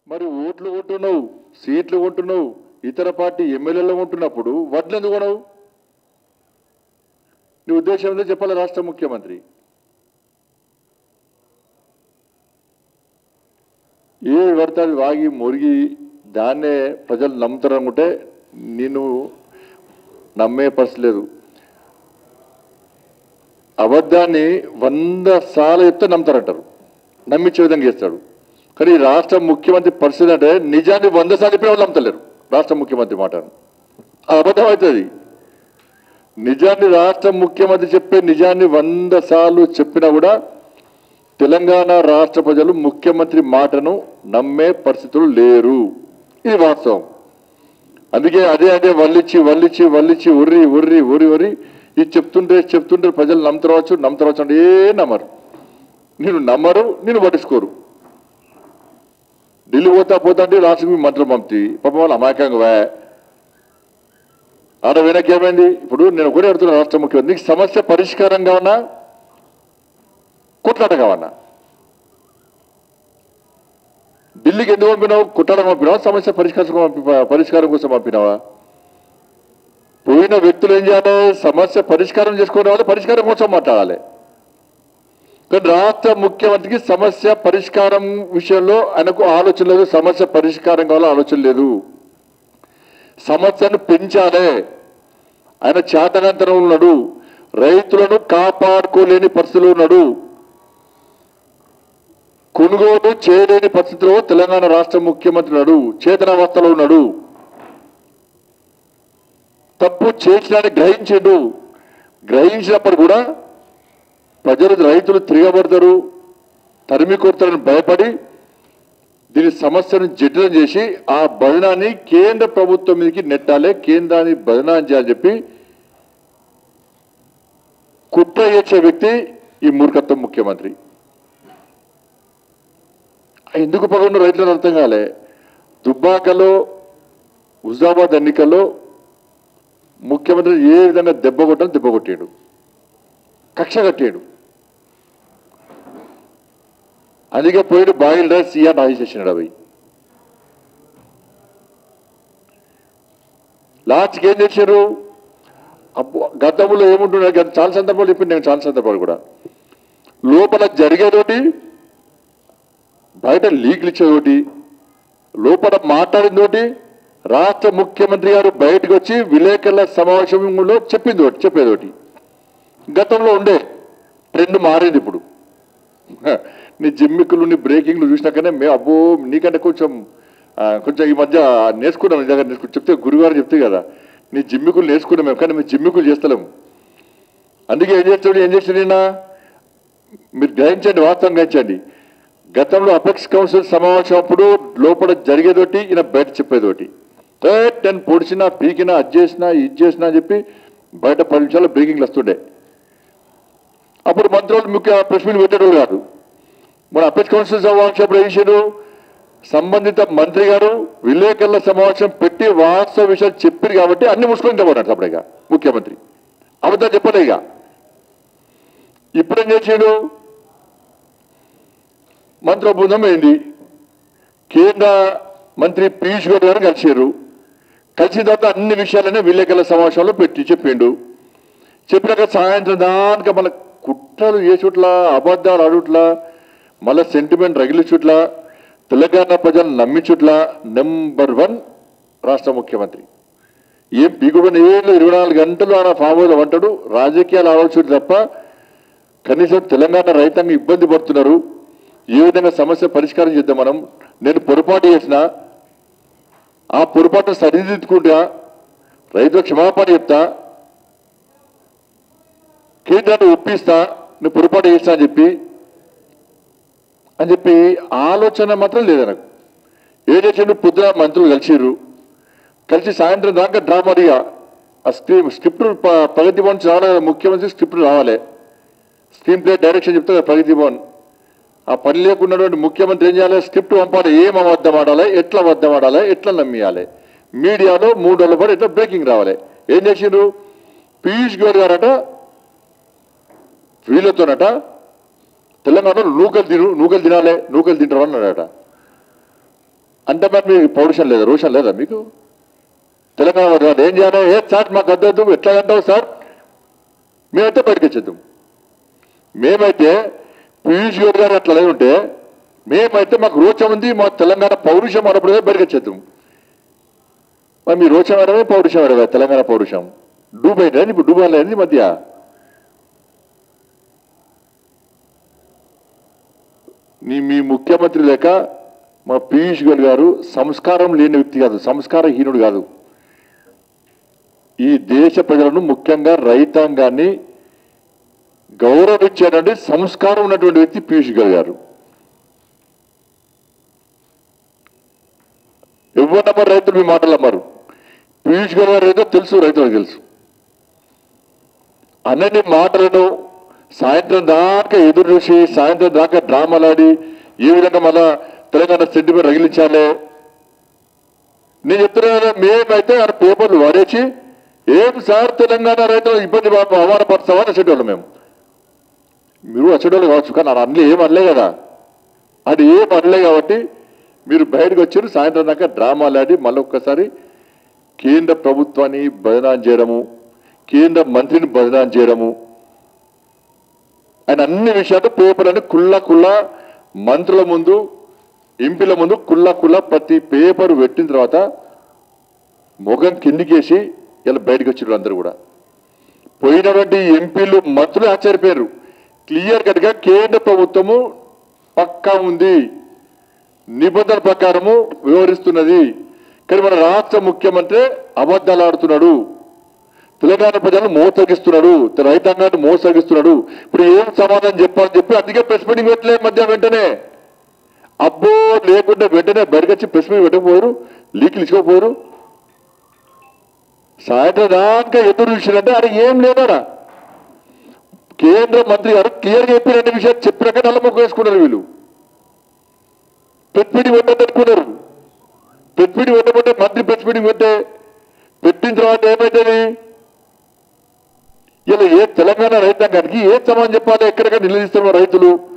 మరి ఓట్లు కొంటున్నావు సీట్లు కొంటున్నావు ఇతర పార్టీ ఎమ్మెల్యేలు కొంటున్నప్పుడు వడ్లు ఎందుకు కొనవు నీ ఉద్దేశం ఏందో చెప్పాలి రాష్ట్ర ముఖ్యమంత్రి ఏ పడితే అది వాగి మురిగి దాన్నే ప్రజలు నమ్ముతారు అనుకుంటే నేను నమ్మే పరిస్థితి లేదు అబద్ధాన్ని వంద సార్లు చెప్తే నమ్ముతారంటారు నమ్మించే విధంగా చేస్తాడు కానీ ఈ రాష్ట్ర ముఖ్యమంత్రి పరిస్థితి అంటే నిజాన్ని వంద సార్లు చెప్పిన వాళ్ళు నమ్ముతలేరు రాష్ట్ర ముఖ్యమంత్రి మాటను ఆ అబద్ధం అవుతుంది నిజాన్ని రాష్ట్ర ముఖ్యమంత్రి చెప్పే నిజాన్ని వంద సార్లు చెప్పినా కూడా తెలంగాణ రాష్ట్ర ప్రజలు ముఖ్యమంత్రి మాటను నమ్మే పరిస్థితులు లేరు ఇది వాస్తవం అందుకే అదే అదే వల్లిచ్చి వల్లిచ్చి వల్లిచ్చి ఉర్రి ఉర్రి ఉర్రి ఉర్రి ఇది చెప్తుంటే చెప్తుంటే ప్రజలు నమ్ముతారవచ్చు నమ్ముతారవచ్చు అంటే ఏ నమ్మరు నేను నమ్మరు నేను పట్టించుకోరు ఢిల్లీ పోతా పోతా అంటే రాష్ట్రం మంత్రులు పంపి పాపం వాళ్ళు అమాయకంగా వే ఆడ వెనక్కి ఏమైంది ఇప్పుడు నేను ఒకటే అడుగుతున్నా రాష్ట్ర ముఖ్యమంత్రి నీకు సమస్య పరిష్కారం కావన్నా కొట్లాట కావన్నా ఢిల్లీకి ఎందుకు పంపినావు కుట్టాడ పంపినావా సమస్య పరిష్కారం పంపి పరిష్కారం కోసం పంపినావా పోయిన వ్యక్తులు ఏం చేయాలి సమస్య పరిష్కారం చేసుకునే వాళ్ళు పరిష్కారం కోసం మాట్లాడాలి కానీ రాష్ట్ర ముఖ్యమంత్రికి సమస్య పరిష్కారం విషయంలో ఆయనకు ఆలోచన లేదు సమస్య పరిష్కారం కావాలో ఆలోచన లేదు సమస్యను పెంచాలే ఆయన చేతనంతరం ఉన్నాడు రైతులను కాపాడుకోలేని పరిస్థితిలో ఉన్నాడు కొనుగోలు చేయలేని పరిస్థితిలో తెలంగాణ రాష్ట్ర ముఖ్యమంత్రి ఉన్నాడు చేతనావస్థలో ఉన్నాడు తప్పు చేసినాన్ని గ్రహించిండు గ్రహించినప్పుడు కూడా ప్రజలు రైతులు తిరగబడతారు తరిమి కొడతారని భయపడి దీని సమస్యను జటిలం చేసి ఆ బదనాన్ని కేంద్ర ప్రభుత్వం మీదకి నెట్టాలి కేంద్రాన్ని బదనాన్ని చేయాలని చెప్పి కుట్ర చేసే వ్యక్తి ఈ మూర్ఖత్వం ముఖ్యమంత్రి ఎందుకు పగొన్న రైతులను అర్థం కాలే దుబ్బాకలో హుజాబాద్ ఎన్నికల్లో ముఖ్యమంత్రి ఏ విధంగా దెబ్బ కొట్టని దెబ్బ కొట్టాడు కక్ష కట్టాడు అందుకే పోయిన బాయిల్ రైస్ సీఆర్ రాసేసినాడు అవి లాస్ట్కి ఏం చేశారు అబ్బో గతంలో ఏముంటున్నాయి గత చాలా సందర్భాలు చెప్పింది నేను చాలా సందర్భాలు కూడా లోపల జరిగేదోటి బయట లీక్లు ఇచ్చేదోటి లోపల మాట్లాడిందోటి రాష్ట్ర ముఖ్యమంత్రి గారు బయటకు వచ్చి విలేకరుల సమావేశంలో చెప్పింది ఒకటి చెప్పేదోటి గతంలో ఉండే ట్రెండ్ మారింది ఇప్పుడు హ, నీ జిమ్మికులు నీ బ్రేకింగ్లు చూసినాకనే మేము అబ్బో నీకంటే కొంచెం ఆ, కొంచెం ఈ మధ్య నేర్చుకున్నాం నిజంగా నేర్చుకు చెప్తే గురుగారు చెప్తే కదా నీ జిమ్మికులు నేర్చుకున్నాం మేము కానీ మేము జిమ్మికులు చేస్తలేము అందుకే ఏం చేస్తాడు ఏం చేస్తాడు ఈయన? మీరు గ్రహించండి వాస్తవం గ్రహించండి గతంలో అపెక్స్ కౌన్సిల్ సమావేశం అప్పుడు లోపల జరిగేదోటి ఈయన బయట చెప్పేదోటి ఏ, నేను పొడిచినా పీకినా అది చేసినా ఇది చేసినా అని చెప్పి బయట పది నిమిషాలు బ్రేకింగ్లు వస్తుండే అప్పుడు మంత్రులు ముఖ్య ప్రెస్ మీట్ పెట్టేటోళ్ళు కాదు మన అపెక్స్ కౌన్సిల్ సమావేశం అప్పుడు ఏం చేశారు సంబంధిత మంత్రి గారు విలేకరుల సమావేశం పెట్టి వాస్తవ విషయాలు చెప్పారు కాబట్టి అన్ని ముసుకొని చెప్పన్నాడు అప్పుడేగా ముఖ్యమంత్రి అబద్ధం చెప్పలే ఇక ఇప్పుడేం చేసాడు మంత్రి బృందం ఏంది కేంద్ర మంత్రి పీయూష్ గోయల్ గారు కలిసారు కలిసిన తర్వాత అన్ని విషయాలనే విలేకరుల సమావేశంలో పెట్టి చెప్పిండు చెప్పినాక సాయంత్రం దానిక మన కుట్రలు చేసుట్లా అబద్ధాలు ఆడుట్లా మళ్ళీ సెంటిమెంట్ రగిలిచుట్లా తెలంగాణ ప్రజలు నమ్మించుట్లా నెంబర్ వన్ రాష్ట్ర ముఖ్యమంత్రి ఏం పీకుబడిన ఏళ్ళు ఇరవై నాలుగు గంటలు ఆయన ఫామ్ హౌస్ అంటాడు రాజకీయాలు ఆలోచన తప్ప కనీసం తెలంగాణ రైతాంగం ఇబ్బంది పడుతున్నారు ఏ విధంగా సమస్య పరిష్కారం చేద్దాం మనం నేను పొరపాటు చేసిన ఆ పొరపాటు సరిదిద్దుకుంటా రైతుల క్షమాపణ చెప్తా కేంద్రాన్ని ఒప్పిస్తా నువ్వు పొరపాటు చేస్తా అని చెప్పి అని చెప్పి ఆలోచన మాత్రం లేదు నాకు ఏం చేసిండు పొద్దున మంత్రులు కలిసిర్రు కలిసి సాయంత్రం దాకా డ్రామాడిగా ఆ స్క్రీన్ స్క్రిప్ట్ ప- ప్రగతి భవన్ రావాలి కదా, ముఖ్యమంత్రి స్క్రిప్ట్ రావాలి స్క్రీన్ ప్లే డైరెక్షన్ చెప్తే కదా ప్రగతి భవన్ ఆ పని లేకున్నటువంటి ముఖ్యమంత్రి ఏం చేయాలి స్క్రిప్ట్ పంపాలి ఏం అబద్ధం ఆడాలి ఎట్లా అబద్ధం ఆడాలి ఎట్లా నమ్మియాలి మీడియాలో మూడు రోజుల పాటు ఎట్లా బ్రేకింగ్ రావాలి ఏం చేసిండ్రు పీయూష్ గోయల్ గారట వీళ్ళతోనట తెలంగాణలో నూకలు తిను నూకలు తినాలి నూకలు తింటారు అన్నాడట అంటే మరి మీకు పౌరుషం లేదా రోషం లేదా మీకు తెలంగాణ వాళ్ళు ఏం చేయాలి ఏ సార్ మాకు వద్దొద్దు ఎట్లా అంటావు సార్ మేమైతే బయటకు వచ్చేద్దాం మేమైతే పీయూష్ గోయల్ గారు అట్లా అయి ఉంటే మేమైతే మాకు రోచం ఉంది మా తెలంగాణ పౌరుషం అన్నప్పుడే బయటకు వచ్చేద్దాం మరి మీ రోచం అడవే పౌరుషం అడవే తెలంగాణ పౌరుషం డూబై లేదు ఇప్పుడు డూబై లేదు ఈ మధ్య నీ మీ ముఖ్యమంత్రి లేక మా పీయూష్ గోయల్ గారు సంస్కారం లేని వ్యక్తి కాదు సంస్కారహీనుడు కాదు ఈ దేశ ప్రజలను ముఖ్యంగా రైతాంగాన్ని గౌరవించేటువంటి సంస్కారం ఉన్నటువంటి వ్యక్తి పీయూష్ గోయల్ గారు ఎవరమ్మరు రైతులు మీ మాటలు అమ్మారు పీయూష్ గోయల్ గారు ఏదో తెలుసు రైతులకు తెలుసు అన్నని మాటలను సాయంత్రం దాకా ఎదురు చూసి సాయంత్రం దాకా డ్రామాలాడి ఏ విధంగా మన తెలంగాణ సెంటిమెంట్ రగిలించాలి నేను చెప్తున్నా మేమైతే ఆ పేపర్లు వాడేసి ఏం సార్ తెలంగాణ రైతులు ఇబ్బంది పాపం అవమానపరుస్తావా అని వచ్చేటోళ్ళు మేము మీరు వచ్చేటోళ్ళు కావచ్చు కానీ అది అన్నీ ఏం అనలే కదా అది ఏం అనలే కాబట్టి మీరు బయటకు వచ్చారు సాయంత్రం దాకా డ్రామాలు ఆడి మళ్ళీ ఒక్కసారి కేంద్ర ప్రభుత్వాన్ని బదనాం చేయడము కేంద్ర మంత్రిని బదనాం చేయడము ఆయన అన్ని విషయాలు పేపర్లని కుల్ల కుల్ల మంత్రుల ముందు ఎంపీల ముందు కుల్ల కుల్ల ప్రతి పేపర్ పెట్టిన తర్వాత ముఖం కిందికేసి ఇలా బయటకు వచ్చారు అందరూ కూడా పోయినటువంటి ఎంపీలు మంత్రులు ఆశ్చర్యపోయారు క్లియర్ కట్గా కేంద్ర ప్రభుత్వము పక్కా ఉంది నిబంధనల ప్రకారము వివరిస్తున్నది కానీ మన రాష్ట్ర ముఖ్యమంత్రి అబద్ధాలు ఆడుతున్నాడు తెలంగాణ ప్రజలను మోసగిస్తున్నాడు రైతాంగాన్ని మోసగిస్తున్నాడు ఇప్పుడు ఏం సమాధానం చెప్పాలని చెప్పి అందుకే ప్రెస్ మీటింగ్ పెట్టలే మధ్య వెంటనే అబ్బో లేకుండా వెంటనే బయటకొచ్చి ప్రెస్ మీటింగ్ పెట్టకపోయారు లీకులు ఇచ్చుకోపోయారు సాయంత్రం దాకా ఎదురు చూసినట్టే అరే ఏం లేదారా కేంద్ర మంత్రి గారు క్లియర్గా చెప్పిన అన్ని విషయాలు చెప్పినాక నల్లముఖం వేసుకున్నారు వీళ్ళు ప్రెస్ మీటింగ్ పెట్టద్దనుకున్నారు ప్రెస్ మీటింగ్ పెట్టమంటే మంత్రి ప్రెస్ మీటింగ్ పెట్టే పెట్టిన తర్వాత ఏమైతుంది ఇలా ఏ తెలంగాణ రైతాంగానికి ఏ సమాధానం చెప్పాలి ఎక్కడెక్కడ నిలదీస్తున్నారు రైతులు